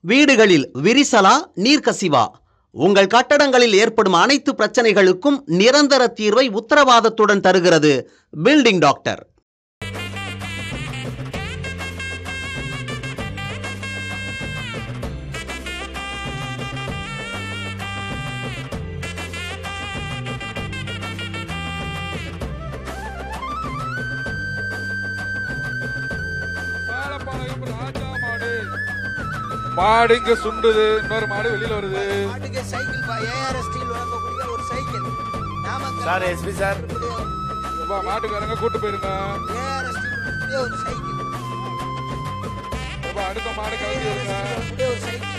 வீடுகளில் விரிசலா நீர்க்கசிவா உங்கள் கட்டடங்களில் ஏற்படும் அனைத்து பிரச்சனைகளுக்கும் நிரந்தர தீர்வை உத்தரவாதத்துடன் தருகிறது பில்டிங் டாக்டர் பாலப்பாளையம் ராஜா மாடு மாடு இங்க சுண்டுது இன்னொரு மாடு வெளியில வருது மாட்டுக்கு சைக்கிள் பா ஏஆர்எஸ் ஸ்டீல் வழங்கக்கூடிய ஒரு cycle Namakkal sir SP sir எப்பா மாட்டுக்காரங்க கூட்டு போயிருங்க ஏஆர்எஸ் ஸ்டீல் வழங்கக்கூடிய ஒரு சைக்கிள் எப்பா அடுத்த மாடு கலந்து வருங்க வழங்கக்கூடிய ஒரு சைக்கிள்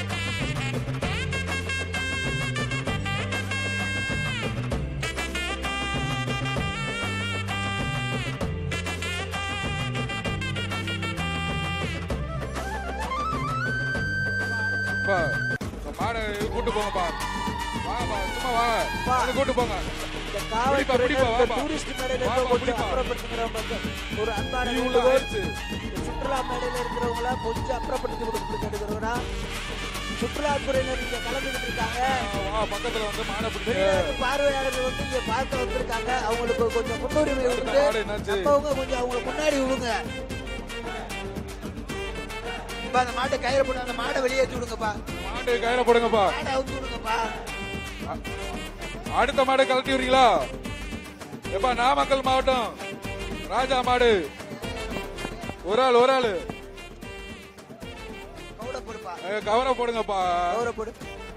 எப்பா இந்த மாடை கூட்டு போங்கப்பா வாங்கப்பா சும்மா வாங்க மாடு கூட்டு போங்க இந்த பிடிப்பா, பிடிப்பா, காவல்துறையினர் வாப்பா. டூரிஸ்ட் மேடையில வாப்பா, இருக்க கொஞ்சம் பிடிப்பா. அப்புறப்படுத்துங்கிறவங்க ஒரு அன்பான நீ உள்ள வேண்டுகோள். ஆயிடுச்சு இந்த சுற்றுலா மேடையில இருக்கிறவங்கள கொஞ்சம் அப்புறப்படுத்தி கொடுத்து கேட்டுக்கிறோம்னா சுற்றுலாத்துறையினர் இங்க கலந்துகிட்டு இருக்காங்க வா பக்கத்துல வந்து மாடை பிடிக்க வெளிநாட்டு பார்வையாளர்கள் வந்து இங்க பார்க்க வந்திருக்காங்க அவங்களுக்கு கொஞ்சம் முன்னுரிமை அடுத்த கொடுத்து மாடு என்னாச்சு அப்பவங்க கொஞ்சம் அவங்க முன்னாடி விடுங்க இப்ப அந்த மாட்டை கயிறு போட்டு அந்த மாடை வெளியேற்றி விடுங்கப்பா மாடு கயிற போடுங்கப்பா மாடை அவுத்து விடுங்கப்பா அடுத்த மாடை கழட்டி விடுறீங்களா எப்பா நாமக்கல் மாவட்டம் ராஜா மாடு ஒரு ஆள் ஒரு ஆளு கவுட போடுப்பா கவரை போடுங்கப்பா கவுர போடு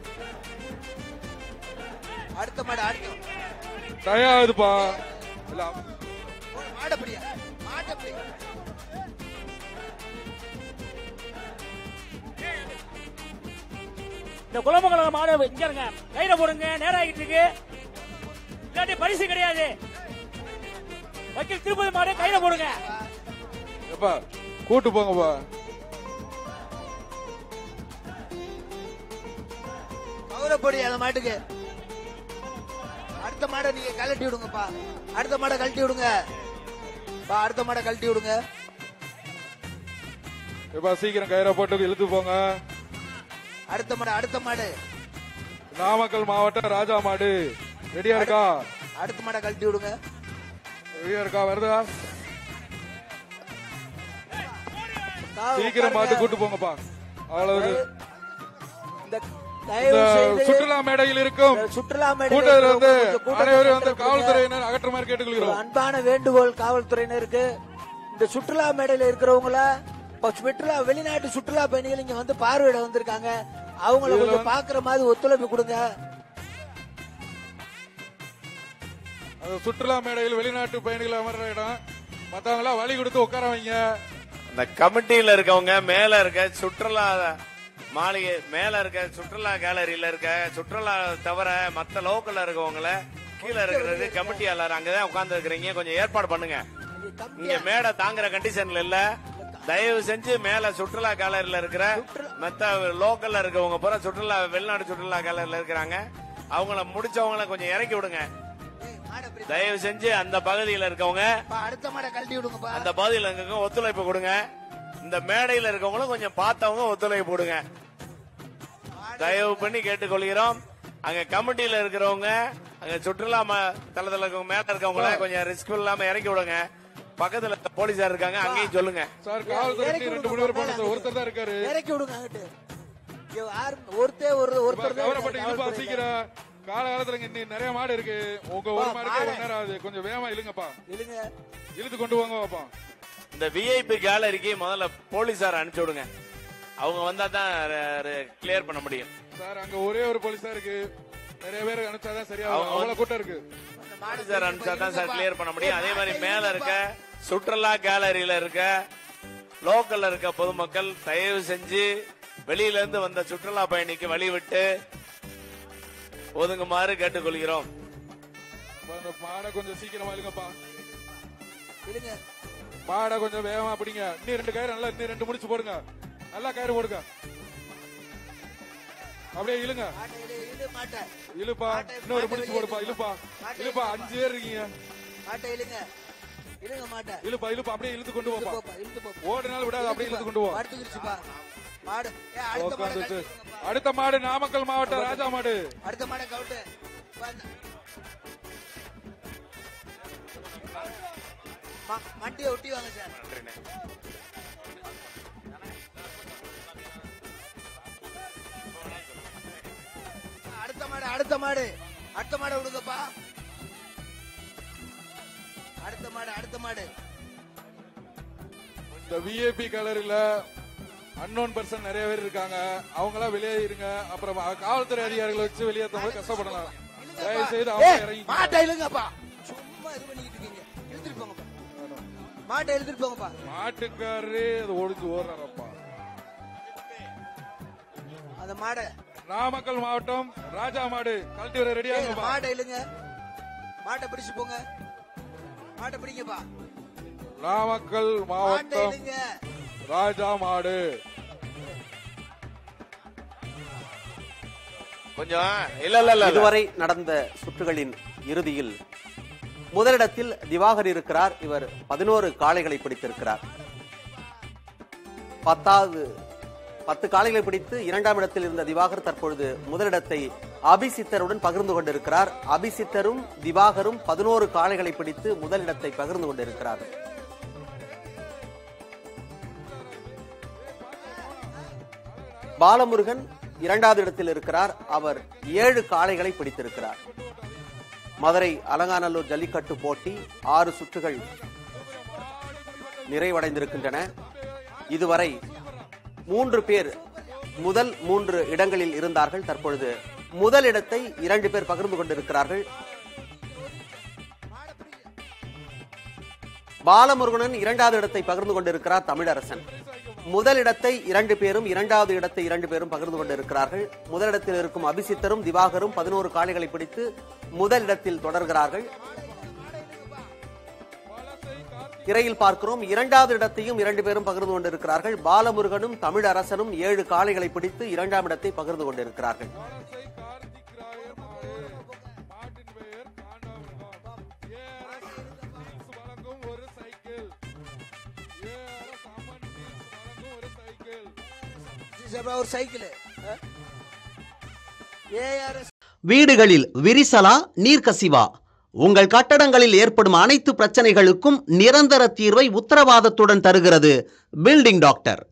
அடுத்த மாடு அடுத்த டயம் ஆகுதுப்பா இல்ல போடு, மாடை பிடியா மாட்டை பிடி இந்த குலமங்கல மாடு இங்க இருங்க கையில போடுங்க நேரம் ஆகிட்டு இருக்கு இல்லாட்டி பரிசு கிடையாது வக்கீல் திருப்பதி மாடு கையில போடுங்க எப்பா கூட்டு போங்கப்பா கவுர போடு அந்த மாட்டுக்கு அடுத்த மாடை நீங்க கழட்டி விடுங்கப்பா அடுத்த மாடை கழட்டி விடுங்க பா அடுத்த மாடை கழட்டி விடுங்க எப்பா சீக்கிரம் கயிறை போட்டு இழுத்து போங்க அடுத்த மாடு அடுத்த மாடு நாமக்கல் மாவட்டம் ராஜா மாடு ரெடியா இருக்கா அடுத்த மாடை கழட்டி விடுங்க ரெடியா இருக்கா வருதா கா- சீக்கிரம் உட்காருங்க. பார்த்து கூட்டு போங்கப்பா அவ்வளவு இந்த இந்த தயவு செய்து சுற்றுலா மேடையில் இருக்கும் இந்த சுற்றுலா மேடையில கூட்டத்தில் வந்து கொஞ்சம் கூட்டத்தை அனைவரும் வந்து கட்டுப்படுத்துங்க. காவல்துறையினர் அகற்றுமாறு ஒரு கேட்டுக்கொள்கிறோம் அன்பான வேண்டுகோள் காவல்துறையினருக்கு இந்த சுற்றுலா மேடையில இருக்கிறவங்கள இப்ப சுற்றுலா வெளிநாட்டு சுற்றுலா பயணிகள் இங்க வந்து பார்வையிட வந்திருக்காங்க அவங்கள இதுல கொஞ்சம் வந்து- பாக்குற மாதிரி ஒத்துழைப்பு கொடுங்க அது சுற்றுலா மேடையில் வெளிநாட்டு பயணிகள் அமர்ற இடம் மத்தவங்க எல்லாம் வழி கொடுத்து உட்கார வைங்க இந்த கமிட்டியில இருக்கவங்க மேல இருக்க சுற்றுலா மாளிகை மேல இருக்க சுற்றுலா கேலரியில இருக்க சுற்றுலா தவிர மத்த லோக்கல்ல இருக்கவங்கள கீழே இருக்கிறது கமிட்டியாளர் அங்கதான் உட்கார்ந்து இருக்கிறீங்க கொஞ்சம் ஏற்பாடு பண்ணுங்க இங்க மேடை தாங்குற கண்டிஷன்ல இல்ல தயவு செஞ்சு மேல சுற்றுலா கேலரியில இருக்கிற மத்த லோக்கல்ல இருக்கவங்க பூரா சுற்றுலா வெளிநாடு சுற்றுலா கேலரியில இருக்கிறாங்க அவங்கள முடிச்சவங்கள கொஞ்சம் இறக்கி விடுங்க ஏய், மாடை பிடி. தயவு செஞ்சு அந்த பகுதியில இருக்கவங்க பா, அடுத்த மாடை கழட்டி விடுங்கப்பா அந்த பகுதியில் இருக்கவங்க ஒத்துழைப்பு கொடுங்க இந்த மேடையில் இருக்கவங்களும் கொஞ்சம் பார்த்தவங்க ஒத்துழைப்பு கொடுங்க தயவு பண்ணி கேட்டுக்கொள்கிறோம் அங்க கமிட்டியில இருக்கிறவங்க அங்க சுற்றுலா ம- தளத்துல இருக்கவங்க மேல இருக்கவங்கள கொஞ்சம் ரிஸ்க் இல்லாம இறக்கி விடுங்க பக்கத்துல போலீஸார் இருக்காங்க அங்கேயும் சொல்லுங்க சார் காவல்துறை இறக்கி ரெண்டு விடுங்க, மூணு பேர் மேல போனது ஒருத்தர் தான் இருக்காரு இறக்கி விடுங்க அங்கிட்டு இங்க யாரு- ஒருத்தே ஒரு ஒருத்தர் தான் கவலைப்பட்டு இருக்காரு இழுப்பா காவல்துறையில. சீக்கிரம் கால காலத்துல இங்க இன்னும் நிறைய மாடு இருக்கு உங்க ஒரு பா, மாடுக்கு மாடு. ஒரு நேரம் ஆகுது கொஞ்சம் வேகமா இழுங்கப்பா இழுங்க இழுத்து கொண்டு வாங்க பாப்பா இந்த விஐபி கேலரிக்கு முதல்ல போலீஸார் அனுப்பிச்சு விடுங்க அவங்க வந்தா தான் கிளியர் பண்ண முடியும் சார் அங்க ஒரே ஒரு போலீஸ் தான் இருக்கு நிறைய பேர் அனுப்பிச்சாதான் சரியா அவங்க அவ்வளவு கூட்டம் இருக்கு அந்த மாடை சார் அனுப்பிச்சா தான் சார் கிளியர் பண்ண முடியும் அதே மாதிரி மேல இருக்க சுற்றுலா கேலரியில இருக்க லோக்கல்ல இருக்க பொதுமக்கள் தயவு செஞ்சு வெளியில இருந்து வந்த சுற்றுலா பயணிக்கு வழி விட்டு ஒதுங்குமாறு கேட்டுக்கொள்கிறோம் அப்ப அந்த மாடை கொஞ்சம் சீக்கிரமா இழுங்கப்பா இழுங்க மாடை கொஞ்சம் வேகமா பிடிங்க இன்னும் ரெண்டு கயிறு நல்லா இன்னும் ரெண்டு முடிச்சு போடுங்க நல்லா கயிறு போடுங்க அப்படியே இழுங்க மாட்டை இழு, இழு மாட்டை இழுப்பா மாட்டை- இன்னொரு மாட்டை முடிச்சு வெளியே போடுப்பா இழுப்பா. இழுப்பா மாட்டை இழுப்பா இழுப்பா. அஞ்சு பேர் இருக்கீங்க மாட்டை இழுங்க இழுங்க மாட்டை இழுப்பா இழுப்பா அப்படியே இழுத்து கொண்டு இழுத்து போப்பா போப்பா இழுத்து போப்பா ஓடுனாலும் விடாது அப்படியே இழுத்து கொண்டு போ படுத்துக்கிடுச்சுப்பா மாடு ஏ, அடுத்த ஓகே மாடு வந்துச்சு. கழட்டி விடுங்கப்பா. அடுத்த மாடு நாமக்கல் மாவட்டம் ராஜா மாடு அடுத்த மாடை கவுட்டு வந்து. ம- மண்டியை ஒட்டி வாங்க சார் அடுத்த மாடு அடுத்த மாடு அடுத்த மாடை விடுங்கப்பா அடுத்த மாடு அடுத்த மாடு இந்த விஏபி கலரில் அன்னோன் பர்சன் நிறைய பேர் இருக்காங்க அவங்க எல்லாம் வெளியே இருங்க அப்புறம் காவல்துறை அதிகாரிகளை வச்சு வெளியேற்றும் போது கஷ்டப்படலாம் தயவு செய்து அவங்க ஏய், இறங்கி மாட்டை இழுங்கப்பா சும்மா இது பண்ணிக்கிட்டு இருக்கீங்க இழுத்துட்டு போங்கப்பா மாட்டை இழுத்துட்டு போங்கப்பா மாட்டுக்காரரே அது ஒழிஞ்சு ஓடுறாரப்பா அந்த மாடை நாமக்கல் மாவட்டம் ராஜா மாடு கழட்டி வர ரெடியா ஏய், மாட்டை இழுங்க மாட்டை பிடிச்சு போங்க மாட்டை பிடிங்கப்பா நாமக்கல் மாட்டை மாவட்டம் இழுங்க ராஜா மாடு கொஞ்சம் இல்ல இல்ல இல்ல, இல்ல இதுவரை நடந்த சுற்றுகளின் இறுதியில் முதலிடத்தில் திவாகர் இருக்கிறார் இவர் பதினோரு காளைகளை பிடித்திருக்கிறார் பத்தாவது பத்து காளைகளை பிடித்து இரண்டாம் இடத்தில் இருந்த திவாகர் தற்பொழுது முதலிடத்தை அபிசித்தருடன் பகிர்ந்து கொண்டிருக்கிறார் அபிசித்தரும் திவாகரும் பதினோரு காளைகளை பிடித்து முதலிடத்தை பகிர்ந்து கொண்டிருக்கிறார் பாலமுருகன் இரண்டாவது இடத்தில் இருக்கிறார் அவர் ஏழு காளைகளை பிடித்திருக்கிறார் மதுரை அலங்காநல்லூர் ஜல்லிக்கட்டு போட்டி ஆறு சுற்றுகள் நிறைவடைந்திருக்கின்றன இதுவரை மூன்று பேர் முதல் மூன்று இடங்களில் இருந்தார்கள் தற்பொழுது முதல் இடத்தை இரண்டு பேர் பகிர்ந்து கொண்டிருக்கிறார்கள் பாலமுருகனன் இரண்டாவது இடத்தை பகிர்ந்து கொண்டிருக்கிறார் தமிழரசன் முதலிடத்தை இரண்டு பேரும் இரண்டாவது இடத்தை இரண்டு பேரும் பகிர்ந்து கொண்டிருக்கிறார்கள் முதலிடத்தில் இருக்கும் அபிசித்தரும் திவாகரும் பதினோரு காளைகளை பிடித்து முதலிடத்தில் தொடர்கிறார்கள் திரையில் பார்க்கிறோம் இரண்டாவது இடத்தையும் இரண்டு பேரும் பகிர்ந்து கொண்டிருக்கிறார்கள் பாலமுருகனும் தமிழரசனும் ஏழு காளைகளை பிடித்து இரண்டாம் இடத்தை பகிர்ந்து கொண்டிருக்கிறார்கள் வலசை கார்த்திக் ராயர் மாடு மாட்டின் பெயர் காண்டாமிருகம் ஏஆர்எஸ் டீல்ஸ் வழங்கும் ஒரு சைக்கிள் ஏஆர்எஸ் அமன் டீல்ஸ் வழங்கும் ஒரு சைக்கிள் சீசப்பா, ஒரு சைக்கிள் ஏஆர்எஸ் வீடுகளில் விரிசலா நீர்க்கசிவா உங்கள் கட்டடங்களில் ஏற்படும் அனைத்து பிரச்சனைகளுக்கும் நிரந்தர தீர்வை உத்தரவாதத்துடன் தருகிறது பில்டிங் டாக்டர்